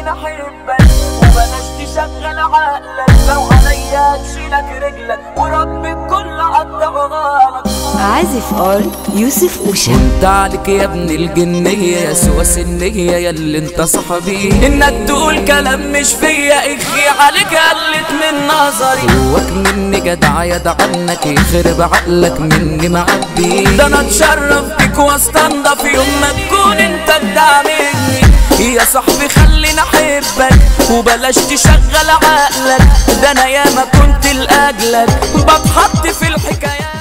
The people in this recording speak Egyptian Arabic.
خلينا احبك وبلاش تشغل عقلك لو عليا تشيلك رجلك ورب الكل قطعها لك عازف ار يوسف اوشا انت عليك يا ابن الجنية يا سوى سنية يا اللي انت صاحبي انك تقول كلام مش فيا اخي عليك قلت من نظري جواك مني جدع يدع عنك يخرب عقلك مني معبي ده انا اتشرف بيك واستنضف يوم ما تكون انت جدع مني يا صاحبي خليني احبك وبلاش تشغل عقلك ده انا ياما كنت لاجلك بتحط في الحكايات